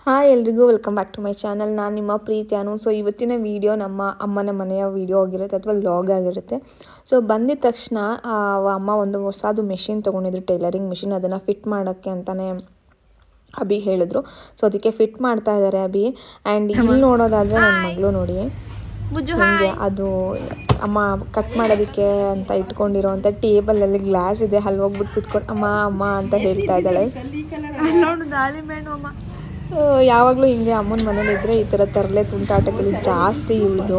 hi ಎಲ್ರಿಗೂ welcome back to my channel ನಾನು ನಿಮ್ಮ ಪ್ರೀತಿ ಅನು ಸೊ ಇವತ್ತಿನ ವಿಡಿಯೋ ನಮ್ಮ ಅಮ್ಮನ ಮನೆಯ ವಿಡಿಯೋ ಆಗಿರುತ್ತೆ ಅಥವಾ ಲಾಗ್ ಆಗಿರುತ್ತೆ ಸೊ ಬಂದಿದ ತಕ್ಷಣ ಆ, ಅಮ್ಮ ಒಂದು ಹೊಸದು ಮೆಷಿನ್ ತೊಗೊಂಡಿದ್ರು ಟೈಲರಿಂಗ್ ಮೆಷಿನ್ ಅದನ್ನು ಫಿಟ್ ಮಾಡೋಕ್ಕೆ ಅಂತಲೇ ಅಭಿ ಹೇಳಿದ್ರು ಸೊ ಅದಕ್ಕೆ ಫಿಟ್ ಮಾಡ್ತಾ ಇದ್ದಾರೆ ಅಭಿ ಆ್ಯಂಡ್ ಇಲ್ಲಿ ನೋಡೋದಾದರೆ ನನ್ನ ಮಗಳು ನೋಡಿ ಹಿಂಗೆ ಅದು ಅಮ್ಮ ಕಟ್ ಮಾಡೋದಕ್ಕೆ ಅಂತ ಇಟ್ಕೊಂಡಿರೋವಂಥ ಟೇಬಲಲ್ಲಿ ಗ್ಲಾಸ್ ಇದೆ ಅಲ್ಲಿ ಹೋಗ್ಬಿಟ್ಟು ಕುತ್ಕೊಂಡು ಅಮ್ಮ ಅಮ್ಮ ಅಂತ ಹೇಳ್ತಾ ಇದ್ದಾಳೆ ನೋಡು ಗಾಳಿ ಬೇಡ ಅಮ್ಮ ಆ, ಯಾವಾಗಲೂ ಹಿಂಗೆ ಅಮ್ಮನ ಮನೇಲಿ ಇದ್ರೆ ಈ ಥರ ತರಲೆ ತುಂಟಾಟಗಳು ಜಾಸ್ತಿ ಇಳಿದು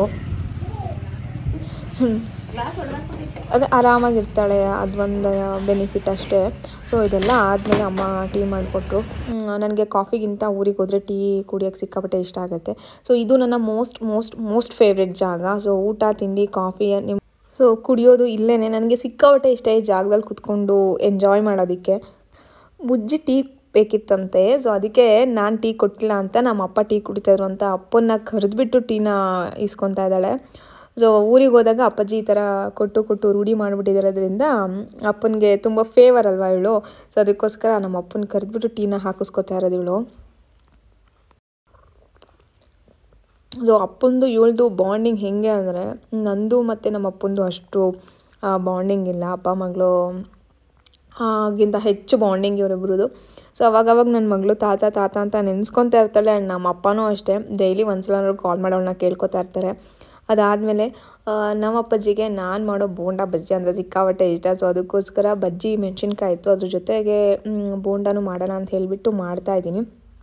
ಅದೇ ಆರಾಮಾಗಿರ್ತಾಳೆ ಅದೊಂದು ಬೆನಿಫಿಟ್ ಅಷ್ಟೇ ಸೊ ಇದೆಲ್ಲ ಆದಮೇಲೆ ಅಮ್ಮ ಟೀ ಮಾಡಿಕೊಟ್ರು ನನಗೆ ಕಾಫಿಗಿಂತ ಊರಿಗೆ ಹೋದರೆ ಟೀ ಕುಡಿಯೋಕ್ಕೆ ಸಿಕ್ಕಾಪಟ್ಟೆ ಇಷ್ಟ ಆಗುತ್ತೆ ಸೊ ಇದು ನನ್ನ ಮೋಸ್ಟ್ ಮೋಸ್ಟ್ ಮೋಸ್ಟ್ ಫೇವ್ರೆಟ್ ಜಾಗ ಸೊ ಊಟ ತಿಂಡಿ ಕಾಫಿ ನಿಮ್ಮ ಸೊ ಕುಡಿಯೋದು ಇಲ್ಲೇ ನನಗೆ ಸಿಕ್ಕಾಪಟ್ಟೆ ಇಷ್ಟ ಈ ಜಾಗದಲ್ಲಿ ಕುತ್ಕೊಂಡು ಎಂಜಾಯ್ ಮಾಡೋದಕ್ಕೆ ಬುಜ್ಜಿ ಟೀ ಬೇಕಿತ್ತಂತೆ ಸೊ ಅದಕ್ಕೆ ನಾನು ಟೀ ಕೊಟ್ಟಿಲ್ಲ ಅಂತ ನಮ್ಮ ಅಪ್ಪ ಟೀ ಕುಡಿತಾಯಿದ್ರು ಅಂತ ಅಪ್ಪನ್ನ ಕರೆದ್ಬಿಟ್ಟು ಟೀನ ಇಸ್ಕೊತಾ ಇದ್ದಾಳೆ ಸೊ ಊರಿಗೆ ಹೋದಾಗ ಅಪ್ಪಾಜಿ ಈ ಥರ ಕೊಟ್ಟು ಕೊಟ್ಟು ರೂಢಿ ಮಾಡಿಬಿಟ್ಟಿರೋದ್ರಿಂದ ಅಪ್ಪನಿಗೆ ತುಂಬ ಫೇವರ್ ಅಲ್ವಾ ಇವಳು ಸೊ ಅದಕ್ಕೋಸ್ಕರ ನಮ್ಮ ಅಪ್ಪನ ಕರೆದ್ಬಿಟ್ಟು ಟೀನ ಹಾಕಿಸ್ಕೊತಾ ಇರೋದು ಇವಳು ಸೊ ಅಪ್ಪಂದು ಇವಳ್ದು ಬಾಂಡಿಂಗ್ ಹೆಂಗೆ ಅಂದರೆ ನಂದು ಮತ್ತು ನಮ್ಮ ಅಪ್ಪಂದು ಅಷ್ಟು ಬಾಂಡಿಂಗ್ ಇಲ್ಲ ಅಪ್ಪ ಮಗಳು ಆಗಿಂತ ಹೆಚ್ಚು ಬಾಂಡಿಂಗ್ ಇವರಿಬ್ರದ್ದು ಸೊ ಅವಾಗವಾಗ ನನ್ನ ಮಗಳು ತಾತ ತಾತ ಅಂತ ನೆನೆಸ್ಕೊತಾ ಇರ್ತಾಳೆ ಆ್ಯಂಡ್ ನಮ್ಮ ಅಪ್ಪನೂ ಅಷ್ಟೇ ಡೈಲಿ ಒಂದ್ಸಲ ಕಾಲ್ ಮಾಡೋಳನ್ನ ಕೇಳ್ಕೊತಾ ಇರ್ತಾರೆ ಅದಾದಮೇಲೆ ನಮ್ಮ ಅಪ್ಪಾಜಿಗೆ ನಾನು ಮಾಡೋ ಬೋಂಡ ಬಜ್ಜಿ ಅಂದರೆ ಸಿಕ್ಕಾಪಟ್ಟೆ ಇಷ್ಟ ಸೊ ಅದಕ್ಕೋಸ್ಕರ ಬಜ್ಜಿ ಮೆಣಸಿನ್ಕಾಯಿ ಇತ್ತು ಅದ್ರ ಜೊತೆಗೆ ಮ್, ಬೋಂಡನೂ ಮಾಡೋಣ ಅಂತ ಹೇಳಿಬಿಟ್ಟು ಮಾಡ್ತಾಯಿದ್ದೀನಿ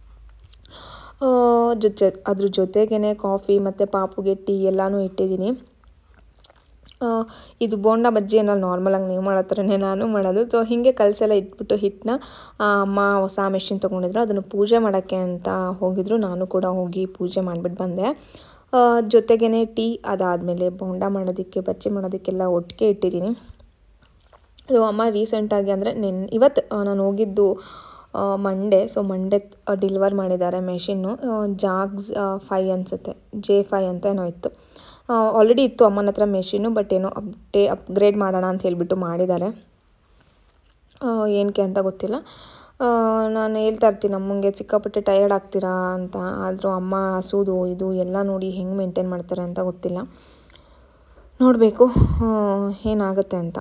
ಜೊತೆ ಅದ್ರ ಜೊತೆಗೇ ಕಾಫಿ ಮತ್ತು ಪಾಪುಗೆ ಟೀ ಎಲ್ಲನೂ ಇಟ್ಟಿದ್ದೀನಿ ಆ, ಇದು ಬೋಂಡ ಬಜ್ಜಿ ಏನೋ ನಾರ್ಮಲಾಗಿ ನೀವು ಮಾಡೋ ಥರನೇ ನಾನು ಮಾಡೋದು ಸೊ ಹೀಗೆ ಕಲಸೆಲ್ಲ ಇಟ್ಬಿಟ್ಟು ಹಿಟ್ಟನ್ನ ಅಮ್ಮ ಹೊಸ ಮೆಷಿನ್ ತೊಗೊಂಡಿದ್ರು ಅದನ್ನು ಪೂಜೆ ಮಾಡೋಕ್ಕೆ ಅಂತ ಹೋಗಿದ್ರು ನಾನು ಕೂಡ ಹೋಗಿ ಪೂಜೆ ಮಾಡಿಬಿಟ್ಟು ಬಂದೆ ಆ, ಜೊತೆಗೇ ಟೀ ಅದಾದಮೇಲೆ ಬೋಂಡ ಮಾಡೋದಕ್ಕೆ ಬಜ್ಜಿ ಮಾಡೋದಕ್ಕೆಲ್ಲ ಒಟ್ಟಿಗೆ ಇಟ್ಟಿದ್ದೀನಿ ಸೊ ಅಮ್ಮ ರೀಸೆಂಟಾಗಿ ಅಂದರೆ ನೆನ್ ಇವತ್ತು ಆ, ನಾನು ಹೋಗಿದ್ದು ಮಂಡೇ ಸೊ ಮಂಡೇ ಡಿಲಿವರ್ ಮಾಡಿದ್ದಾರೆ ಮೆಷಿನ್ನು ಜಾಗ್ಸ್ ಫೈ ಅನಿಸುತ್ತೆ ಜೆ ಫೈ ಅಂತ ಏನೋ ಇತ್ತು ಆಲ್ರೆಡಿ ಇತ್ತು ಅಮ್ಮನ ಹತ್ರ ಮೆಷಿನ್ನು ಬಟ್ ಏನೋ ಅಪ್ಡೇ ಅಪ್ಗ್ರೇಡ್ ಮಾಡೋಣ ಅಂತ ಹೇಳಿಬಿಟ್ಟು ಮಾಡಿದ್ದಾರೆ ಏನಕ್ಕೆ ಅಂತ ಗೊತ್ತಿಲ್ಲ ಆ, ನಾನು ಹೇಳ್ತಾ ಇರ್ತೀನಿ ಅಮ್ಮಂಗೆ ಸಿಕ್ಕಾಪಟ್ಟೆ ಟಯರ್ಡ್ ಆಗ್ತೀರಾ ಅಂತ ಆದರೂ ಅಮ್ಮ ಹಸುದು ಇದು ಎಲ್ಲ ನೋಡಿ ಹೆಂಗೆ ಮೇಂಟೈನ್ ಮಾಡ್ತಾರೆ ಅಂತ ಗೊತ್ತಿಲ್ಲ ನೋಡಬೇಕು ಏನಾಗುತ್ತೆ ಅಂತ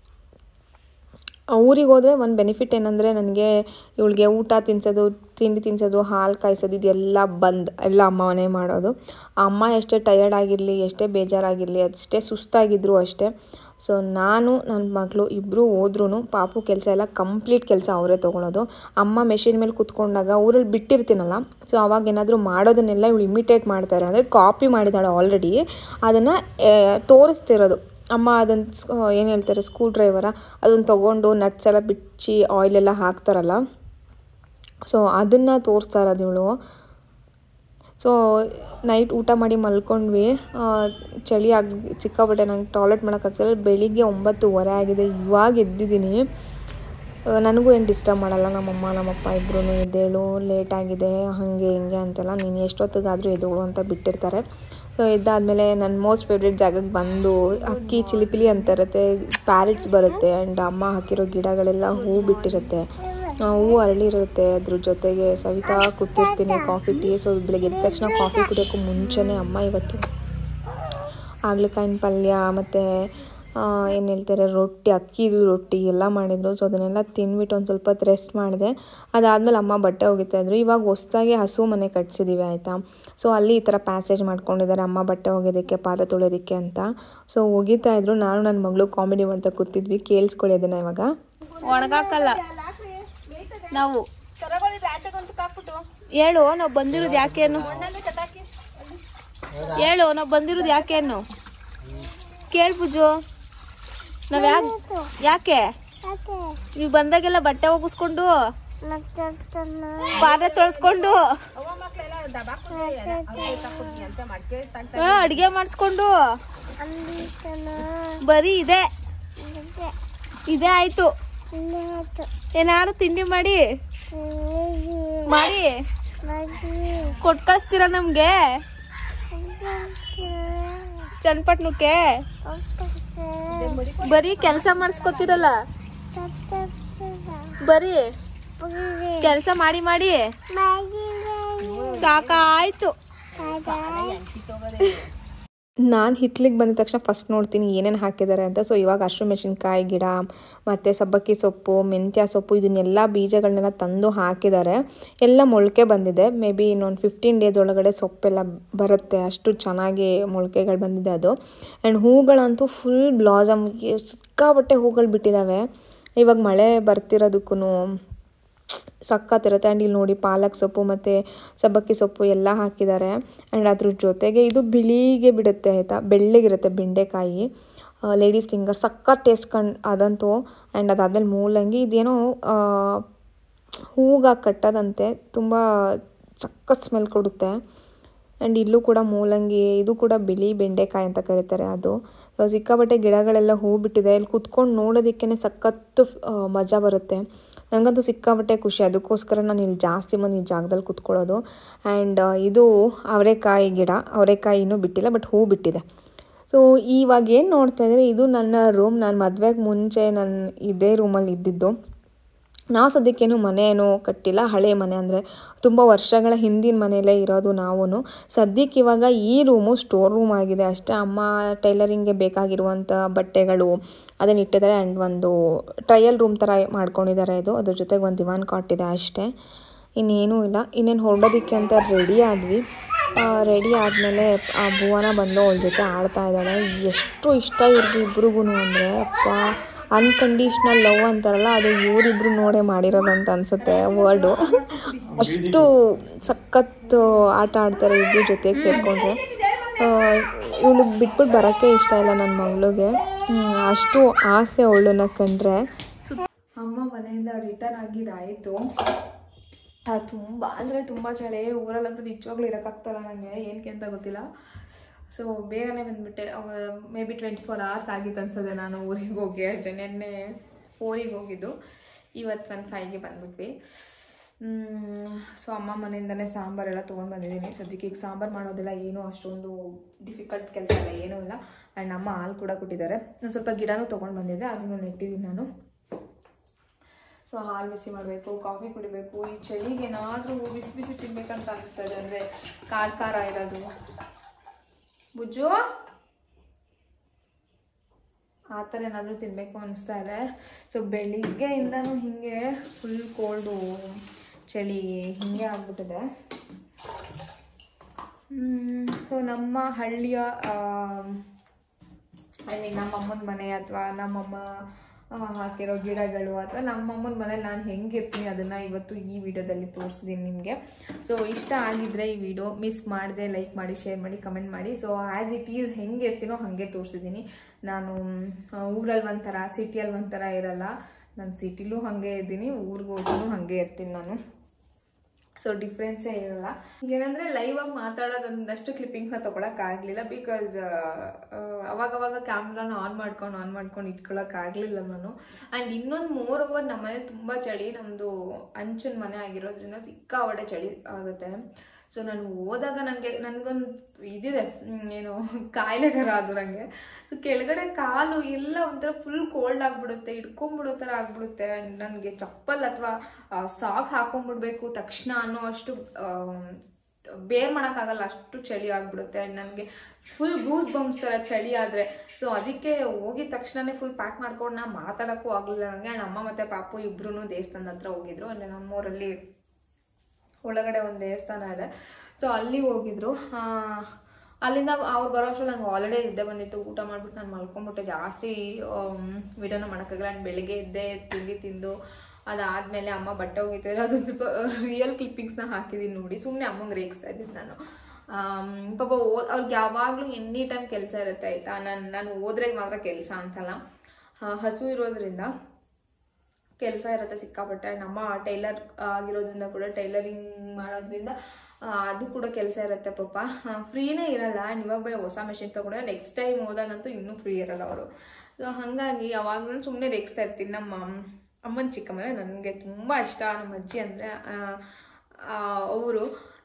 ಊರಿಗೆ ಹೋದರೆ ಒಂದು ಬೆನಿಫಿಟ್ ಏನಂದರೆ ನನಗೆ ಇವಳಿಗೆ ಊಟ ತಿನ್ಸೋದು ತಿಂಡಿ ತಿನ್ಸೋದು ಹಾಲು ಕಾಯಿಸೋದು ಇದೆಲ್ಲ ಬಂದ್ ಎಲ್ಲ ಅಮ್ಮನೇ ಮಾಡೋದು ಆ ಅಮ್ಮ ಎಷ್ಟೇ ಟಯರ್ಡ್ ಆಗಿರಲಿ ಎಷ್ಟೇ ಬೇಜಾರಾಗಿರಲಿ ಅಷ್ಟೇ ಸುಸ್ತಾಗಿದ್ರು ಅಷ್ಟೇ ಸೊ ನಾನು ನನ್ನ ಮಗಳು ಇಬ್ಬರು ಹೋದ್ರೂ ಪಾಪು ಕೆಲಸ ಎಲ್ಲ ಕಂಪ್ಲೀಟ್ ಕೆಲಸ ಅವರೇ ತೊಗೊಳೋದು ಅಮ್ಮ ಮೆಷಿನ್ ಮೇಲೆ ಕುತ್ಕೊಂಡಾಗ ಊರಲ್ಲಿ ಬಿಟ್ಟಿರ್ತೀನಲ್ಲ ಸೊ ಅವಾಗ ಏನಾದರೂ ಮಾಡೋದನ್ನೆಲ್ಲ ಇವಳು ಇಮಿಟೇಟ್ ಮಾಡ್ತಾರೆ ಅಂದರೆ ಕಾಪಿ ಮಾಡಿದ್ದಾಳೆ ಆಲ್ರೆಡಿ ಅದನ್ನು ತೋರಿಸ್ತಿರೋದು ಅಮ್ಮ ಅದನ್ನು ಏನು ಹೇಳ್ತಾರೆ ಸ್ಕ್ರೂ ಡ್ರೈವರ ಅದನ್ನು ತೊಗೊಂಡು ನಟ್ಸ್ ಎಲ್ಲ ಬಿಚ್ಚಿ ಆಯಿಲೆಲ್ಲ ಹಾಕ್ತಾರಲ್ಲ ಸೊ ಅದನ್ನು ತೋರಿಸ್ತಾ ಇರೋದು ಇವಳು ಸೊ ನೈಟ್ ಊಟ ಮಾಡಿ ಮಲ್ಕೊಂಡ್ವಿ ಆ, ಚಳಿ ಆಗಿ ಸಿಕ್ಕಾಪಟ್ಟೆ ನಂಗೆ ಟಾಯ್ಲೆಟ್ ಮಾಡೋಕ್ಕಾಗ್ತಿಲ್ಲ ಬೆಳಿಗ್ಗೆ ಒಂಬತ್ತುವರೆ ಆಗಿದೆ ಇವಾಗ ಎದ್ದಿದ್ದೀನಿ ಆ, ನನಗೂ ಏನು ಡಿಸ್ಟರ್ಬ್ ಮಾಡಲ್ಲ ನಮ್ಮಮ್ಮ ನಮ್ಮಪ್ಪ ಇಬ್ಬರೂ ಎದ್ದೇಳು ಲೇಟ್ ಆಗಿದೆ ಹಾಗೆ ಹಿಂಗೆ ಅಂತೆಲ್ಲ ನೀನು ಎಷ್ಟೊತ್ತಿಗಾದರೂ ಎದ್ದೇಳು ಅಂತ ಬಿಟ್ಟಿರ್ತಾರೆ ಸೊ ಇದಾದಮೇಲೆ ನನ್ನ ಮೋಸ್ಟ್ ಫೇವ್ರೆಟ್ ಜಾಗಕ್ಕೆ ಬಂದು ಅಕ್ಕಿ ಚಿಲಿಪಿಲಿ ಅಂತ ಇರುತ್ತೆ ಪ್ಯಾರೆಟ್ಸ್ ಬರುತ್ತೆ ಆ್ಯಂಡ್ ಅಮ್ಮ ಹಾಕಿರೋ ಗಿಡಗಳೆಲ್ಲ ಹೂ ಬಿಟ್ಟಿರುತ್ತೆ ಆ, ಹೂ ಅರಳಿರುತ್ತೆ ಅದ್ರ ಜೊತೆಗೆ ಸವಿತಾ ಕೂತಿರ್ತೀನಿ ಕಾಫಿ ಟೀ ಸೊ ಬೆಳಗ್ಗೆ ಎದ್ದ ತಕ್ಷಣ ಕಾಫಿ ಕುಡಿಯೋಕ್ಕೂ ಮುಂಚೆನೇ ಅಮ್ಮ ಇವತ್ತು ಆಗ್ಲಕಾಯಿನ ಪಲ್ಯ ಮತ್ತು ಏನು ಹೇಳ್ತಾರೆ ರೊಟ್ಟಿ ಅಕ್ಕಿದು ರೊಟ್ಟಿ ಎಲ್ಲ ಮಾಡಿದರು ಸೊ ಅದನ್ನೆಲ್ಲ ತಿಂದ್ಬಿಟ್ಟು ಒಂದು ಸ್ವಲ್ಪ ಹೊತ್ತು ರೆಸ್ಟ್ ಮಾಡಿದೆ ಅದಾದಮೇಲೆ ಅಮ್ಮ ಬಟ್ಟೆ ಒಗಿತಾ ಇದ್ರು ಇವಾಗ ಹೊಸ್ದಾಗಿ ಹಸು ಮನೆ ಕಟ್ಸಿದ್ದೀವಿ ಆಯಿತಾ ಸೊ ಅಲ್ಲಿ ಈ ಥರ ಪ್ಯಾಸೇಜ್ ಮಾಡ್ಕೊಂಡಿದ್ದಾರೆ ಅಮ್ಮ ಬಟ್ಟೆ ಒಗೆಯೋದಕ್ಕೆ ಪಾದ ತೊಳೆಯೋದಕ್ಕೆ ಅಂತ ಸೊ ಒಗಿತಾ ಇದ್ರು ನಾನು ನನ್ನ ಮಗಳು ಕಾಮಿಡಿ ಮಾಡ್ತಾ ಕೂತಿದ್ವಿ ಕೇಳಿಸ್ಕೊಳ್ಳಿ ಅದನ್ನು ಇವಾಗ ಒಣಗಾಕಲ್ಲ ನಾವು ಹೇಳು ನಾವು ಬಂದಿರೋದು ಯಾಕೇನು ಹೇಳು ನಾವು ಬಂದಿರೋದು ಯಾಕೇನು ಕೇಳ್ ಪೂಜು ನಾವ್ ಯಾಕ್ ಯಾಕೆ ನೀವು ಬಂದಾಗೆಲ್ಲ ಬಟ್ಟೆ ಒಗಿಸ್ಕೊಂಡು ಪಾದ ತೊಳ್ಸ್ಕೊಂಡು ಹಾ, ಅಡ್ಗೆ ಮಾಡಿಸ್ಕೊಂಡು ಬರೀ ಇದೆ ಇದೇ ಆಯ್ತು ಏನಾರು ತಿಂಡಿ ಮಾಡಿ ಮಾಡಿ ಕೊಟ್ ಕಳಿಸ್ತೀರಾ ನಮ್ಗೆ ಚನ್ನಪಟ್ಣಕ್ಕೆ ಬರೀ ಕೆಲಸ ಮಾಡಿಸ್ಕೊತಿರಲ್ಲ ಬರೀ ಕೆಲಸ ಮಾಡಿ ಮಾಡಿ ಸಾಕಾಯ್ತು ನಾನು ಹಿತ್ಲಿಗೆ ಬಂದ ತಕ್ಷಣ ಫಸ್ಟ್ ನೋಡ್ತೀನಿ ಏನೇನು ಹಾಕಿದ್ದಾರೆ ಅಂತ ಸೊ ಇವಾಗ ಹಸಿರು ಮೆಣಸಿನ್ಕಾಯಿ ಗಿಡ ಮತ್ತು ಸಬ್ಬಕ್ಕಿ ಸೊಪ್ಪು ಮೆಂತ್ಯ ಸೊಪ್ಪು ಇದನ್ನೆಲ್ಲ ಬೀಜಗಳನ್ನೆಲ್ಲ ತಂದು ಹಾಕಿದ್ದಾರೆ ಎಲ್ಲ ಮೊಳಕೆ ಬಂದಿದೆ ಮೇ ಬಿ ಇನ್ನೊಂದು ಫಿಫ್ಟೀನ್ ಡೇಸ್ ಒಳಗಡೆ ಸೊಪ್ಪೆಲ್ಲ ಬರುತ್ತೆ ಅಷ್ಟು ಚೆನ್ನಾಗಿ ಮೊಳಕೆಗಳು ಬಂದಿದೆ ಅದು ಆ್ಯಂಡ್ ಹೂಗಳಂತೂ ಫುಲ್ ಬ್ಲಾಸಮ್ ಸಿಕ್ಕಾಪಟ್ಟೆ ಹೂಗಳು ಬಿಟ್ಟಿದ್ದಾವೆ ಇವಾಗ ಮಳೆ ಬರ್ತಿರೋದಕ್ಕೂ ಸಖತ್ತಿರುತ್ತೆ ಆ್ಯಂಡ್ ಇಲ್ಲಿ ನೋಡಿ ಪಾಲಕ್ ಸೊಪ್ಪು ಮತ್ತು ಸಬ್ಬಕ್ಕಿ ಸೊಪ್ಪು ಎಲ್ಲ ಹಾಕಿದ್ದಾರೆ ಆ್ಯಂಡ್ ಅದ್ರ ಜೊತೆಗೆ ಇದು ಬಿಳಿಗೆ ಬಿಡುತ್ತೆ ಆಯಿತಾ ಬೆಳ್ಳಗಿರುತ್ತೆ ಬೆಂಡೆಕಾಯಿ ಲೇಡೀಸ್ ಫಿಂಗರ್ ಸಖತ್ ಟೇಸ್ಟ್ ಕಣ್ ಅದಂತೂ ಆ್ಯಂಡ್ ಅದಾದಮೇಲೆ ಮೂಲಂಗಿ ಇದೇನೋ ಹೂಗಾಗಿ ಕಟ್ಟೋದಂತೆ ತುಂಬ ಸಖತ್ ಸ್ಮೆಲ್ ಕೊಡುತ್ತೆ ಆ್ಯಂಡ್ ಇಲ್ಲೂ ಕೂಡ ಮೂಲಂಗಿ ಇದು ಕೂಡ ಬಿಳಿ ಬೆಂಡೆಕಾಯಿ ಅಂತ ಕರೀತಾರೆ ಅದು ಸೊ ಸಿಕ್ಕಾಪಟ್ಟೆ ಗಿಡಗಳೆಲ್ಲ ಹೂ ಬಿಟ್ಟಿದೆ ಇಲ್ಲಿ ಕುತ್ಕೊಂಡು ನೋಡೋದಕ್ಕೇ ಸಖತ್ತು ಆ, ಮಜಾ ಬರುತ್ತೆ ನನಗಂತೂ ಸಿಕ್ಕಾಪಟ್ಟೆ ಖುಷಿ ಅದಕ್ಕೋಸ್ಕರ ನಾನು ಇಲ್ಲಿ ಜಾಸ್ತಿ ಮಂದಿ ಈ ಜಾಗದಲ್ಲಿ ಕುತ್ಕೊಳ್ಳೋದು ಆ್ಯಂಡ್ ಇದು ಅವರೆಕಾಯಿ ಗಿಡ ಅವರೆಕಾಯಿ ಇನ್ನೂ ಬಿಟ್ಟಿಲ್ಲ ಬಟ್ ಹೂ ಬಿಟ್ಟಿದೆ ಸೊ ಇವಾಗ ಏನು ನೋಡ್ತಾ ಇದ್ರೆ ಇದು ನನ್ನ ರೂಮ್ ನಾನು ಮದುವೆಗೆ ಮುಂಚೆ ನಾನು ಇದೇ ರೂಮಲ್ಲಿ ಇದ್ದಿದ್ದು ನಾವು ಸದ್ಯಕ್ಕೇನು ಮನೆ ಏನೂ ಕಟ್ಟಿಲ್ಲ ಹಳೆ ಮನೆ ಅಂದರೆ ತುಂಬ ವರ್ಷಗಳ ಹಿಂದಿನ ಮನೆಯಲ್ಲೇ ಇರೋದು ನಾವು ಸದ್ಯಕ್ಕೆ ಇವಾಗ ಈ ರೂಮು ಸ್ಟೋರ್ ರೂಮ್ ಆಗಿದೆ ಅಷ್ಟೇ ಅಮ್ಮ ಟೈಲರಿಂಗ್ಗೆ ಬೇಕಾಗಿರುವಂಥ ಬಟ್ಟೆಗಳು ಅದನ್ನ ಇಟ್ಟಿದ್ದಾರೆ ಆ್ಯಂಡ್ ಒಂದು ಟ್ರಯಲ್ ರೂಮ್ ಥರ ಮಾಡ್ಕೊಂಡಿದ್ದಾರೆ ಇದು ಅದ್ರ ಜೊತೆಗೆ ಒಂದು ದಿವಾನ್ ಕಾಟ್ ಇದೆ ಅಷ್ಟೇ ಇನ್ನೇನೂ ಇಲ್ಲ ಇನ್ನೇನು ಹೊರಡೋದಕ್ಕೆ ಅಂತ ರೆಡಿ ಆದ್ವಿ ರೆಡಿ ಆದಮೇಲೆ ಆ ಭುವನ ಬಂದು ಅವಳ ಜೊತೆ ಆಡ್ತಾ ಇದ್ದಾಳೆ ಎಷ್ಟು ಇಷ್ಟ ಇವ್ರಿಗೆ ಇಬ್ರಿಗೂ ಅಂದರೆ ಅಪ್ಪ ಅನ್ಕಂಡೀಷ್ನಲ್ ಲವ್ ಅಂತಾರಲ್ಲ ಅದು ಇವರಿಬ್ರು ನೋಡೇ ಮಾಡಿರೋದು ಅಂತ ಅನ್ಸುತ್ತೆ ವರ್ಡು ಅಷ್ಟು ಸಖತ್ ಆಟ ಆಡ್ತಾರೆ ಇಬ್ರು ಜೊತೆಗೆ ಸೇರಿಕೊಂಡ್ರೆ ಇವಳಿಗೆ ಬಿಟ್ಬಿಟ್ಟು ಬರೋಕ್ಕೆ ಇಷ್ಟ ಇಲ್ಲ ನನ್ನ ಮಗಳಿಗೆ ಅಷ್ಟು ಆಸೆ ಅವಳನ್ನ ಕಂಡ್ರೆ ಅಮ್ಮ ಮನೆಯಿಂದ ರಿಟರ್ನ್ ಆಗಿದ್ದಾಯಿತು ತುಂಬ ಅಂದರೆ ತುಂಬ ಚಳಿ ಊರಲ್ಲಂತೂ ನಿಜವಾಗ್ಲೂ ಇರೋಕ್ಕಾಗ್ತಾರ ನನಗೆ ಏನಕ್ಕೆ ಅಂತ ಗೊತ್ತಿಲ್ಲ ಸೊ ಬೇಗನೆ ಬಂದುಬಿಟ್ಟೆ maybe twenty four hours ಆಗಿತ್ತು ಅನ್ಸೋದೆ ನಾನು ಊರಿಗೆ ಹೋಗಿ ಅಷ್ಟೇ ನಿನ್ನೆ ಫೋರಿಗೆ ಹೋಗಿದ್ದು ಇವತ್ತು ಒಂದು ಫೈವ್ಗೆ ಬಂದ್ಬಿಟ್ವಿ ಸೊ ಅಮ್ಮ ಮನೆಯಿಂದನೇ ಸಾಂಬಾರೆಲ್ಲ ತೊಗೊಂಡು ಬಂದಿದ್ದೀನಿ ಸದ್ಯಕ್ಕೆ ಈಗ ಸಾಂಬಾರು ಮಾಡೋದೆಲ್ಲ ಏನೂ ಅಷ್ಟೊಂದು ಡಿಫಿಕಲ್ಟ್ ಕೆಲಸ ಇಲ್ಲ ಏನೂ ಇಲ್ಲ ಆ್ಯಂಡ್ ಅಮ್ಮ ಹಾಲು ಕೂಡ ಕೊಟ್ಟಿದ್ದಾರೆ ಒಂದು ಸ್ವಲ್ಪ ಗಿಡನೂ ತೊಗೊಂಡು ಬಂದಿದ್ದೆ ಅದನ್ನು ನೆಟ್ಟಿದ್ದೀನಿ ನಾನು ಸೊ ಹಾಲು ಬಿಸಿ ಮಾಡಬೇಕು ಕಾಫಿ ಕುಡಿಬೇಕು ಈ ಚಳಿಗೆ ಏನಾದರೂ ಬಿಸಿ ಬಿಸಿ ತಿನ್ಬೇಕಂತ ಅನಿಸ್ತದೆ ಅಂದರೆ ಖಾರ ಖಾರ ಇರೋದು ಬುಜ್ಜು ಆ ಥರ ಏನಾದರೂ ತಿನ್ನಬೇಕು ಅನಿಸ್ತಾ ಇದೆ ಸೊ ಬೆಳಿಗ್ಗೆಯಿಂದನೂ ಹೀಗೆ ಫುಲ್ ಕೋಲ್ಡು ಚಳಿ ಹೀಗೆ ಆಗ್ಬಿಟ್ಟಿದೆ ಸೊ ನಮ್ಮ ಹಳ್ಳಿಯ ಐ ಮೀನ್ ನಮ್ಮ ಅಮ್ಮನ ಮನೆ ಅಥವಾ ನಮ್ಮಮ್ಮ ಆ, ಹಾಕಿರೋ ಗಿಡಗಳು ಅಥವಾ ನಮ್ಮಮ್ಮನ ಮನೇಲಿ ನಾನು ಹೆಂಗಿರ್ತೀನಿ ಅದನ್ನು ಇವತ್ತು ಈ ವಿಡಿಯೋದಲ್ಲಿ ತೋರಿಸಿದ್ದೀನಿ ನಿಮಗೆ ಸೊ ಇಷ್ಟ ಆಗಿದ್ರೆ ಈ ವಿಡಿಯೋ ಮಿಸ್ ಮಾಡದೆ ಲೈಕ್ ಮಾಡಿ ಶೇರ್ ಮಾಡಿ ಕಮೆಂಟ್ ಮಾಡಿ ಸೊ ಆ್ಯಸ್ ಇಟ್ ಈಸ್ ಹೆಂಗೆ ಇರ್ತೀನೋ ಹಾಗೆ ತೋರಿಸಿದ್ದೀನಿ ನಾನು ಆ, ಊರಲ್ಲಿ ಒಂಥರ ಸಿಟಿಯಲ್ಲಿ ಒಂಥರ ಇರಲ್ಲ ನಾನು ಸಿಟಿಲೂ ಹಾಗೆ ಇದ್ದೀನಿ ಊರಿಗೆ ಹೋದ್ರೂ ಹಾಗೆ ಇರ್ತೀನಿ ನಾನು ಸೊ ಡಿಫ್ರೆನ್ಸೇ ಇರಲ್ಲ ಏನಂದ್ರೆ ಲೈವ್ ಆಗಿ ಮಾತಾಡೋದೊಂದಷ್ಟು ಕ್ಲಿಪ್ಪಿಂಗ್ಸ್ನ ತೊಗೊಳಕ್ಕಾಗಲಿಲ್ಲ ಬಿಕಾಸ್ ಅವಾಗವಾಗ ಕ್ಯಾಮ್ರಾನ ಆನ್ ಮಾಡ್ಕೊಂಡು ಆನ್ ಮಾಡ್ಕೊಂಡು ಇಟ್ಕೊಳಕ್ಕಾಗಲಿಲ್ಲ ನಾನು ಆ್ಯಂಡ್ ಇನ್ನೊಂದು ಮೋರ್ ಓವರ್ ನಮ್ಮನೆ ತುಂಬ ಚಳಿ ನಮ್ಮದು ಅಂಚಿನ ಮನೆ ಆಗಿರೋದ್ರಿಂದ ಸಿಕ್ಕಾಪಟ್ಟೆ ಚಳಿ ಆಗುತ್ತೆ ಸೊ ನಾನು ಹೋದಾಗ ನನಗೆ ನನಗೊಂದು ಇದಿದೆ ಹ್ಮ್, ಏನು ಕಾಯಿಲೆ ಥರ ಅದು ನನಗೆ ಸೊ ಕೆಳಗಡೆ ಕಾಲು ಎಲ್ಲ ಒಂಥರ ಫುಲ್ ಕೋಲ್ಡ್ ಆಗಿಬಿಡುತ್ತೆ ಇಟ್ಕೊಂಡ್ಬಿಡೋ ಥರ ಆಗ್ಬಿಡುತ್ತೆ ನನಗೆ ಚಪ್ಪಲ್ ಅಥವಾ ಸಾಕ್ ಹಾಕೊಂಡ್ಬಿಡ್ಬೇಕು ತಕ್ಷಣ ಅನ್ನೋ ಅಷ್ಟು ಬೇರ್ ಮಾಡೋಕ್ಕಾಗಲ್ಲ ಅಷ್ಟು ಚಳಿ ಆಗ್ಬಿಡುತ್ತೆ ಆ್ಯಂಡ್ ನನಗೆ ಫುಲ್ ಗೂಸ್ ಬಂಪ್ಸ್ ಥರ ಚಳಿ ಆದರೆ ಸೊ ಅದಕ್ಕೆ ಹೋಗಿದ ತಕ್ಷಣನೇ ಫುಲ್ ಪ್ಯಾಕ್ ಮಾಡ್ಕೊಂಡು ನಾ ಮಾತಾಡೋಕ್ಕೂ ಆಗಲಿಲ್ಲ ನನಗೆ ಆ್ಯಂಡ್ ಅಮ್ಮ ಮತ್ತು ಪಾಪು ಇಬ್ರು ದೇವಸ್ಥಾನದ ಹತ್ರ ಹೋಗಿದ್ರು ಅಲ್ಲಿ ನಮ್ಮೂರಲ್ಲಿ ಒಳಗಡೆ ಒಂದು ದೇವಸ್ಥಾನ ಇದೆ ಸೊ ಅಲ್ಲಿ ಹೋಗಿದ್ರು ಆ, ಅಲ್ಲಿಂದ ಅವ್ರು ಬರೋ ಅಷ್ಟರಲ್ಲಿ ನಂಗೆ ಆಲ್ರೆಡಿ ನಿದ್ದೆ ಬಂದಿತ್ತು ಊಟ ಮಾಡ್ಬಿಟ್ಟು ನಾನು ಮಲ್ಕೊಂಡ್ಬಿಟ್ಟೆ ಜಾಸ್ತಿ ವಿಡಿಯೋನ ಮಾಡೋಕ್ಕಾಗಲ್ಲ ನಾನು ಬೆಳಿಗ್ಗೆ ಎದ್ದೆ ತಿಂಡಿ ತಿಂದು ಅದಾದಮೇಲೆ ಅಮ್ಮ ಬಟ್ಟೆ ಹೋಗಿದ್ದಾರೆ ಅದೊಂದು ಸ್ವಲ್ಪ ರಿಯಲ್ ಕ್ಲಿಪ್ಪಿಂಗ್ಸ್ನ ಹಾಕಿದ್ದೀನಿ ನೋಡಿ ಸುಮ್ಮನೆ ಅಮ್ಮಂಗೆ ರೇಗಿಸ್ತಾ ಇದ್ದಿದ್ದು ನಾನು ಆಮ್, ಪಾಪ ಓ ಅವ್ರಿಗೆ ಯಾವಾಗಲೂ ಎನಿ ಟೈಮ್ ಕೆಲಸ ಇರುತ್ತೆ ಆಯಿತಾ ನಾನು ನಾನು ಹೋದ್ರೆ ಮಾತ್ರ ಕೆಲಸ ಅಂತಲ್ಲ ಆ, ಹಸು ಇರೋದ್ರಿಂದ ಕೆಲಸ ಇರುತ್ತೆ ಸಿಕ್ಕಾಪಟ್ಟೆ ನಮ್ಮ ಟೈಲರ್ ಆಗಿರೋದ್ರಿಂದ ಕೂಡ ಟೈಲರಿಂಗ್ ಮಾಡೋದ್ರಿಂದ ಆ, ಅದು ಕೂಡ ಕೆಲಸ ಇರುತ್ತೆ ಪಾಪ ಫ್ರೀನೇ ಇರಲ್ಲ ಆ್ಯಂಡ್ ಇವಾಗ ಬೇರೆ ಹೊಸ ಮೆಷಿನ್ ತಗೊಂಡ್ರೆ ನೆಕ್ಸ್ಟ್ ಟೈಮ್ ಹೋದಾಗಂತೂ ಇನ್ನೂ ಫ್ರೀ ಇರಲ್ಲ ಅವರು ಸೊ ಹಾಗಾಗಿ ಅವಾಗ ನಾನು ಸುಮ್ಮನೆ ರೇಗಿಸ್ತಾ ಇರ್ತೀನಿ ನಮ್ಮ ಅಮ್ಮನ ಚಿಕ್ಕಮ್ಮನೆ ನನಗೆ ತುಂಬ ಇಷ್ಟ ನಮ್ಮ ಅಜ್ಜಿ ಅಂದರೆ ಅವರು ಸೊ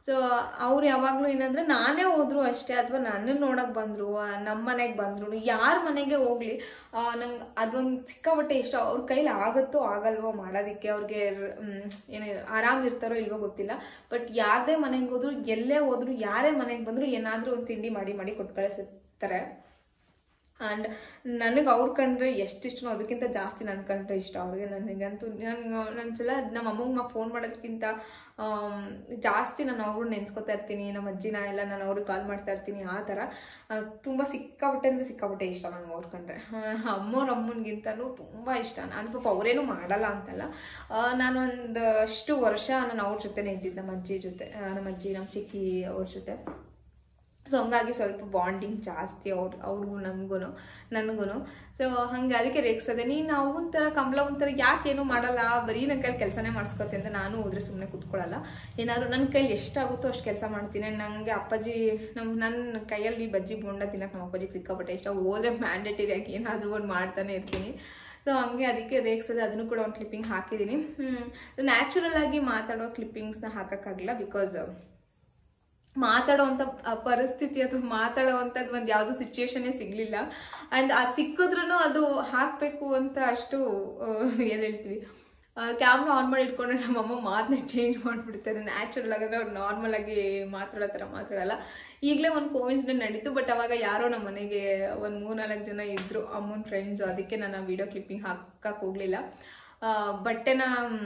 ಸೊ ಅವ್ರು ಯಾವಾಗಲೂ ಏನಂದ್ರೆ ನಾನೇ ಹೋದ್ರು ಅಷ್ಟೇ ಅಥವಾ ನನ್ನನ್ನು ನೋಡಕ್ ಬಂದ್ರು ನಮ್ಮ ಮನೆಗೆ ಬಂದ್ರು ಯಾರ ಮನೆಗೆ ಹೋಗ್ಲಿ ನಂಗೆ ಅದೊಂದು ಸಿಕ್ಕಾಪಟ್ಟೆ ಇಷ್ಟ ಅವ್ರ ಕೈಲಿ ಆಗುತ್ತೋ ಆಗಲ್ವೋ ಮಾಡೋದಕ್ಕೆ ಅವ್ರಿಗೆ ಏನು ಆರಾಮ್ ಇರ್ತಾರೋ ಇಲ್ವೋ ಗೊತ್ತಿಲ್ಲ ಬಟ್ ಯಾರದೇ ಮನೆಗೆ ಹೋದ್ರು ಎಲ್ಲೇ ಹೋದ್ರು ಯಾರೇ ಮನೆಗೆ ಬಂದ್ರು ಏನಾದ್ರೂ ಒಂದು ತಿಂಡಿ ಮಾಡಿ ಮಾಡಿ ಕೊಟ್ಟು ಕಳಿಸಿರ್ತಾರೆ ಆ್ಯಂಡ್ ನನಗೆ ಅವ್ರ ಕಂಡ್ರೆ ಎಷ್ಟು ಇಷ್ಟನೋ ಅದಕ್ಕಿಂತ ಜಾಸ್ತಿ ನನ್ನ ಕಂಡ್ರೆ ಇಷ್ಟ ಅವ್ರಿಗೆ ನನಗಂತೂ ನಂಗೆ ಒಂದ್ಸಲ ನಮ್ಮ ಅಮ್ಮಂಗೆ ನಾ ಫೋನ್ ಮಾಡೋದಕ್ಕಿಂತ ಆಮ್, ಜಾಸ್ತಿ ನಾನು ಅವ್ರು ನೆನ್ಸ್ಕೊತಾ ಇರ್ತೀನಿ ನಮ್ಮ ಅಜ್ಜಿನ ಎಲ್ಲ ನಾನು ಅವ್ರಿಗೆ ಕಾಲ್ ಮಾಡ್ತಾ ಇರ್ತೀನಿ ಆ ಥರ ಆ, ತುಂಬ ಸಿಕ್ಕಾಪಟ್ಟೆ ಅಂದರೆ ಸಿಕ್ಕಾಪಟ್ಟೆ ಇಷ್ಟ ನನಗೆ ಅವ್ರ ಕಂಡ್ರೆ ಅಮ್ಮವ್ರ ಅಮ್ಮನಿಗಿಂತನೂ ತುಂಬ ಇಷ್ಟ ನಾನು ಪಾಪ ಅವರೇನು ಮಾಡಲ್ಲ ಅಂತಲ್ಲ ಆ, ನಾನು ಒಂದು ಅಷ್ಟು ವರ್ಷ ನಾನು ಅವ್ರ ಜೊತೆನೇ ಇದ್ದಿದ್ದು ನಮ್ಮ ಅಜ್ಜಿ ಜೊತೆ ಆ, ನಮ್ಮ ಅಜ್ಜಿ ನಮ್ಮ ಚಿಕ್ಕಿ ಅವ್ರ ಜೊತೆ ಸೊ ಹಂಗಾಗಿ ಸ್ವಲ್ಪ ಬಾಂಡಿಂಗ್ ಜಾಸ್ತಿ ಅವ್ರು ಅವ್ರಿಗೂ ನಮಗೂ ನನಗೂ ಸೊ ಹಂಗೆ ಅದಕ್ಕೆ ರೇಗ್ಸದೆ ನೀನು ಒಂಥರ ಕಂಬಳ ಒಂಥರ ಯಾಕೇನು ಮಾಡಲ್ಲ ಬರೀ ನನ್ನ ಕೈಲಿ ಕೆಲಸನೇ ಮಾಡಿಸ್ಕೊತೆ ಅಂತ ನಾನು ಹೋದ್ರೆ ಸುಮ್ಮನೆ ಕೂತ್ಕೊಳ್ಳಲ್ಲ ಏನಾದ್ರು ನನ್ನ ಕೈಲಿ ಎಷ್ಟಾಗುತ್ತೋ ಅಷ್ಟು ಕೆಲಸ ಮಾಡ್ತೀನಿ ನನಗೆ ಅಪ್ಪಾಜಿ ನಮ್ಮ ನನ್ನ ಕೈಯಲ್ಲಿ ಬಜ್ಜಿ ಬೋಂಡ ತಿನ್ನಕ್ಕೆ ನಮ್ಮ ಅಪ್ಪಾಜಿಗೆ ಸಿಕ್ಕಾಪಟ್ಟೆ ಇಷ್ಟ ಹೋದ್ರೆ ಮ್ಯಾಂಡೇಟರಿ ಆಗಿ ಏನಾದರೂ ಒಂದು ಮಾಡ್ತಾನೆ ಇರ್ತೀನಿ ಸೊ ಹಂಗೆ ಅದಕ್ಕೆ ರೇಗ್ಸದೆ ಅದನ್ನು ಕೂಡ ಒಂದು ಕ್ಲಿಪ್ಪಿಂಗ್ ಹಾಕಿದ್ದೀನಿ ನ್ಯಾಚುರಲ್ ಆಗಿ ಮಾತಾಡೋ ಕ್ಲಿಪ್ಪಿಂಗ್ಸ್ನ ಹಾಕೋಕ್ಕಾಗಲ್ಲ ಬಿಕಾಸ್ ಮಾತಾಡೋವಂಥ ಪರಿಸ್ಥಿತಿ ಅಥವಾ ಮಾತಾಡೋವಂಥದ್ದು ಒಂದು ಯಾವುದು ಸಿಚುವೇಶನ್ನೇ ಸಿಗಲಿಲ್ಲ ಆ್ಯಂಡ್ ಅದು ಸಿಕ್ಕಿದ್ರೂ ಅದು ಹಾಕಬೇಕು ಅಂತ ಅಷ್ಟು ಏನು ಹೇಳ್ತೀವಿ ಕ್ಯಾಮ್ರಾ ಆನ್ ಮಾಡಿ ಇಟ್ಕೊಂಡ್ರೆ ನಮ್ಮಮ್ಮ ಮಾತನ್ನ ಚೇಂಜ್ ಮಾಡಿಬಿಡ್ತಾರೆ ನ್ಯಾಚುರಲ್ ಆಗಿ ಅವ್ರು ನಾರ್ಮಲ್ ಆಗಿ ಮಾತಾಡೋ ಥರ ಮಾತಾಡಲ್ಲ ಈಗಲೇ ಒಂದು ಕೋವಿನ್ಸಿಡೆಂಟ್ ನಡೀತು ಬಟ್ ಅವಾಗ ಯಾರೋ ನಮ್ಮ ಮನೆಗೆ ಒಂದು ಮೂರ್ನಾಲ್ಕು ಜನ ಇದ್ದರು ಅಮ್ಮನ ಫ್ರೆಂಡ್ಸು ಅದಕ್ಕೆ ನಾನು ಆ ವಿಡಿಯೋ ಕ್ಲಿಪ್ಪಿಂಗ್ ಹಾಕಕ್ಕೆ ಹೋಗಲಿಲ್ಲ ಬಟ್ಟೆನ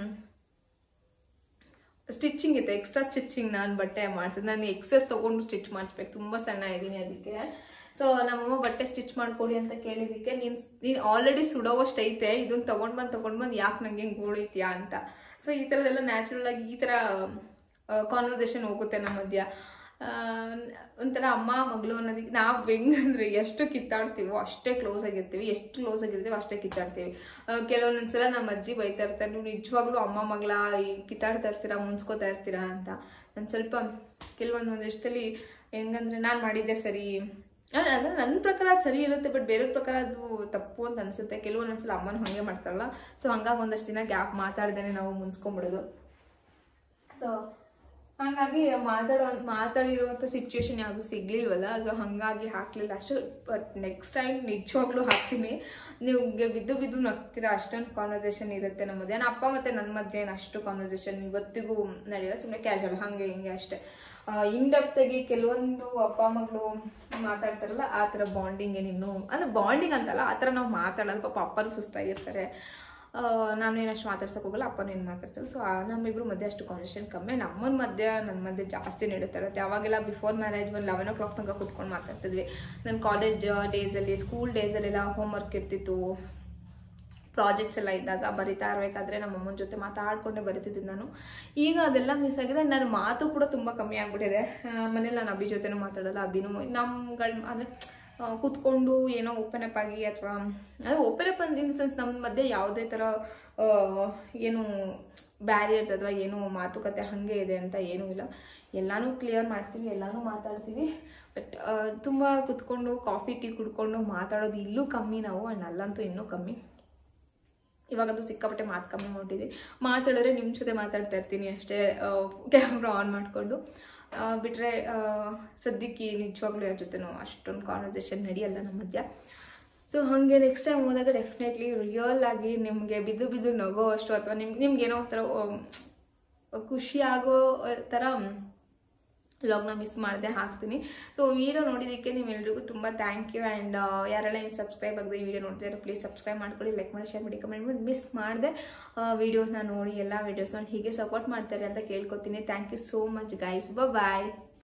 ಸ್ಟಿಚಿಂಗ್ ಇತ್ತು ಎಕ್ಸ್ಟ್ರಾ ಸ್ಟಿಚಿಂಗ್ ನಾನು ಬಟ್ಟೆ ಮಾಡಿಸಿದ್ದು ನಾನು ಎಕ್ಸಸ್ ತೊಗೊಂಡು ಸ್ಟಿಚ್ ಮಾಡಿಸ್ಬೇಕು ತುಂಬ ಸಣ್ಣ ಇದ್ದೀನಿ ಅದಕ್ಕೆ ಸೊ ನಮ್ಮಮ್ಮ ಬಟ್ಟೆ ಸ್ಟಿಚ್ ಮಾಡ್ಕೊಡಿ ಅಂತ ಕೇಳಿದ್ದಕ್ಕೆ ನೀನು ನೀನು ಆಲ್ರೆಡಿ ಸುಡೋವಷ್ಟು ಐತೆ ಇದನ್ನ ತೊಗೊಂಡು ಬಂದು ತೊಗೊಂಡು ಬಂದು ಯಾಕೆ ನನಗೆ ಹಿಂಗೆ ಗೋಳೈತೀಯಾ ಅಂತ ಸೊ ಈ ಥರದೆಲ್ಲ ನ್ಯಾಚುರಲ್ ಆಗಿ ಈ ಥರ ಕಾನ್ವರ್ಸೇಷನ್ ಹೋಗುತ್ತೆ ನಮ್ಮ ಮಧ್ಯ ಆ, ಒಂಥರ ಅಮ್ಮ ಮಗಳು ಅನ್ನೋದಕ್ಕೆ ನಾವು ಹೆಂಗಂದ್ರೆ ಎಷ್ಟು ಕಿತ್ತಾಡ್ತೀವೋ ಅಷ್ಟೇ ಕ್ಲೋಸ್ ಆಗಿರ್ತೀವಿ ಎಷ್ಟು ಕ್ಲೋಸ್ ಆಗಿರ್ತೀವೋ ಅಷ್ಟೇ ಕಿತ್ತಾಡ್ತೀವಿ ಆ, ಕೆಲವೊಂದೊಂದ್ಸಲ ನಮ್ಮ ಅಜ್ಜಿ ಬೈತಾ ಇರ್ತಾರೆ ನೀವು ನಿಜವಾಗ್ಲೂ ಅಮ್ಮ ಮಗಳ ಈ ಕಿತ್ತಾಡ್ತಾ ಇರ್ತೀರಾ ಮುನ್ಸ್ಕೋತಾ ಇರ್ತೀರಾ ಅಂತ ನಾನು ಸ್ವಲ್ಪ ಕೆಲವೊಂದು ಒಂದಿಷ್ಟಲ್ಲಿ ಹೆಂಗಂದ್ರೆ ನಾನು ಮಾಡಿದ್ದೆ ಸರಿ ಅಲ್ಲ, ಅಂದ್ರೆ ನನ್ನ ಪ್ರಕಾರ ಅದ್ ಸರಿ ಇರುತ್ತೆ ಬಟ್ ಬೇರೆ ಪ್ರಕಾರ ಅದು ತಪ್ಪು ಅಂತ ಅನ್ಸುತ್ತೆ ಕೆಲವೊಂದೊಂದ್ಸಲ ಅಮ್ಮನ ಹಾಗೆ ಮಾಡ್ತಾರಲ್ಲ ಸೊ ಹಂಗಾಗಿ ಒಂದಷ್ಟು ದಿನ ಗ್ಯಾಪ್ ಮಾತಾಡ್ದೇನೆ ನಾವು ಮುನ್ಸ್ಕೊಂಬಿಡೋದು ಸೊ ಹಾಗಾಗಿ ಮಾತಾಡೋ ಮಾತಾಡಿರುವಂಥ ಸಿಚುವೇಶನ್ ಯಾವುದು ಸಿಗ್ಲಿಲ್ವಲ್ಲ ಸೊ ಹಾಗಾಗಿ ಹಾಕ್ಲಿಲ್ಲ ಅಷ್ಟು ಬಟ್ ನೆಕ್ಸ್ಟ್ ಟೈಮ್ ನಿಜವಾಗ್ಲೂ ಹಾಕ್ತೀನಿ ನಿಮಗೆ ಬಿದ್ದು ಬಿದ್ದು ನಗ್ತೀರಾ ಅಷ್ಟೊಂದು ಕಾನ್ವರ್ಸೇಷನ್ ಇರುತ್ತೆ ನಮ್ಮ ಮಧ್ಯೆ ನನ್ನ ಅಪ್ಪ ಮತ್ತು ನನ್ನ ಮಧ್ಯೆ ಏನು ಅಷ್ಟು ಕಾನ್ವರ್ಸೇಷನ್ ಇವತ್ತಿಗೂ ನಡೆಯಲ್ಲ ಸುಮ್ಮನೆ ಕ್ಯಾಶುವಲ್ ಹಾಗೆ ಹಿಂಗೆ ಅಷ್ಟೇ ಇನ್ ಡೆಪ್ತಾಗಿ ಕೆಲವೊಂದು ಅಪ್ಪ ಮಗಳು ಮಾತಾಡ್ತಾರಲ್ಲ ಆ ಥರ ಬಾಂಡಿಂಗ್ ಏನಿನ್ನು ಅಂದರೆ ಬಾಂಡಿಂಗ್ ಅಂತಲ್ಲ ಆ ಥರ ನಾವು ಮಾತಾಡಲ್ಲ ಪಾಪ ಅಪ್ಪನೂ ಸುಸ್ತಾಗಿರ್ತಾರೆ ಆ, ನಾನು ಏನು ಅಷ್ಟು ಮಾತಾಡ್ಸಕ್ಕೆ ಹೋಗಲ್ಲ ಅಪ್ಪನ ಏನು ಮಾತಾಡ್ಸಲ್ಲ ಸೊ ನಮ್ಮಿಬ್ರು ಮಧ್ಯೆ ಅಷ್ಟು ಕಾನ್ವರ್ಸೇಷನ್ ಕಮ್ಮಿ ನಮ್ಮನ ಮಧ್ಯೆ ನನ್ನ ಮಧ್ಯೆ ಜಾಸ್ತಿ ನಡೀತಾ ಇರುತ್ತೆ ಅವಾಗೆಲ್ಲ ಬಿಫೋರ್ ಮ್ಯಾರೇಜ್ ಒಂದು ಲೆವೆನ್ ಓ ಕ್ಲಾಕ್ ತನಕ ಕುತ್ಕೊಂಡು ಮಾತಾಡ್ತಿದ್ವಿ ನನ್ನ ಕಾಲೇಜ್ ಡೇಸಲ್ಲಿ ಸ್ಕೂಲ್ ಡೇಸಲ್ಲೆಲ್ಲ ಹೋಮ್ವರ್ಕ್ ಇರ್ತಿತ್ತು ಪ್ರಾಜೆಕ್ಟ್ಸ್ ಎಲ್ಲ ಇದ್ದಾಗ ಬರಿತಾ ಇರಬೇಕಾದ್ರೆ ನಮ್ಮ ಅಮ್ಮನ ಜೊತೆ ಮಾತಾಡ್ಕೊಂಡೆ ಬರಿತಿದ್ದೆ ನಾನು ಈಗ ಅದೆಲ್ಲ ಮಿಸ್ ಆಗಿದೆ ನನ್ನ ಮಾತು ಕೂಡ ತುಂಬ ಕಮ್ಮಿ ಆಗ್ಬಿಟ್ಟಿದೆ ಮನೇಲಿ ನಾನು ಅಭಿ ಜೊತೆನೂ ಮಾತಾಡಲ್ಲ ಅಭಿನೂ ನಮ್ಗಳ ಅಂದರೆ ಕೂತ್ಕೊಂಡು ಏನೋ ಓಪನ್ ಅಪ್ ಆಗಿ ಅಥವಾ ಅಂದರೆ ಓಪನ್ ಅಪ್ ಇನ್ ಸೆನ್ಸ್ ನಮ್ಮ ಮಧ್ಯೆ ಯಾವುದೇ ಥರ ಆ, ಏನು ಬ್ಯಾರಿಯರ್ಸ್ ಅಥವಾ ಏನು ಮಾತುಕತೆ ಹಾಗೆ ಇದೆ ಅಂತ ಏನೂ ಇಲ್ಲ ಎಲ್ಲನೂ ಕ್ಲಿಯರ್ ಮಾಡ್ತೀವಿ ಎಲ್ಲನೂ ಮಾತಾಡ್ತೀವಿ ಬಟ್ ತುಂಬ ಕುತ್ಕೊಂಡು ಕಾಫಿ ಟೀ ಕುಡ್ಕೊಂಡು ಮಾತಾಡೋದು ಇಲ್ಲೂ ಕಮ್ಮಿ ನಾವು ಆ್ಯಂಡ್ ಅಲ್ಲಂತೂ ಇನ್ನೂ ಕಮ್ಮಿ ಇವಾಗಂತೂ ಸಿಕ್ಕಾಪಟ್ಟೆ ಮಾತು ಕಮ್ಮಿ ಮಾಡಿದ್ವಿ ಮಾತಾಡಿದ್ರೆ ನಿಮ್ಮ ಜೊತೆ ಮಾತಾಡ್ತಾ ಇರ್ತೀನಿ ಅಷ್ಟೇ ಕ್ಯಾಮ್ರಾ ಆನ್ ಮಾಡಿಕೊಂಡು ಬಿಟ್ಟರೆ ಸದ್ಯಕ್ಕೆ ನಿಜವಾಗ್ಲೂ ಯಾರ ಜೊತೆನೂ ಅಷ್ಟೊಂದು ಕಾನ್ವರ್ಸೇಷನ್ ನಡೆಯಲ್ಲ ನಮ್ಮ ಮಧ್ಯ ಸೊ ಹಾಗೆ ನೆಕ್ಸ್ಟ್ ಟೈಮ್ ಹೋದಾಗ ಡೆಫಿನೆಟ್ಲಿ ರಿಯಲ್ ಆಗಿ ನಿಮಗೆ ಬಿದ್ದು ಬಿದ್ದು ನಗೋ ಅಷ್ಟು ಅಥವಾ ನಿಮ್ಗೆ ನಿಮ್ಗೇನೋ ಒಂಥರ ಆ, ಖುಷಿ ಆಗೋ ಥರ ವ್ಲಾಗ್ನ ಮಿಸ್ ಮಾಡದೆ ಹಾಕ್ತೀನಿ ಸೊ ವಿಡಿಯೋ ನೋಡಿದ್ದಕ್ಕೆ ನಿಮ್ಮೆಲ್ರಿಗೂ ತುಂಬ ಥ್ಯಾಂಕ್ ಯು ಆ್ಯಂಡ್ ಯಾರೆಲ್ಲ ನೀವು ಸಬ್ಸ್ಕ್ರೈಬ್ ಆಗದೆ ಈ ವಿಡಿಯೋ ನೋಡ್ತಿದ್ದಾರೆ ಪ್ಲೀಸ್ ಸಬ್ಸ್ಕ್ರೈಬ್ ಮಾಡ್ಕೊಳ್ಳಿ ಲೈಕ್ ಮಾಡಿ ಶೇರ್ ಮಾಡಿ ಕಮೆಂಟ್ ಮಾಡಿ ಮಿಸ್ ಮಾಡದೆ ವೀಡಿಯೋಸ್ನ ನೋಡಿ ಎಲ್ಲ ವೀಡಿಯೋಸ್ನ ಹೀಗೆ ಸಪೋರ್ಟ್ ಮಾಡ್ತಾರೆ ಅಂತ ಕೇಳ್ಕೊತೀನಿ thank you so much guys bye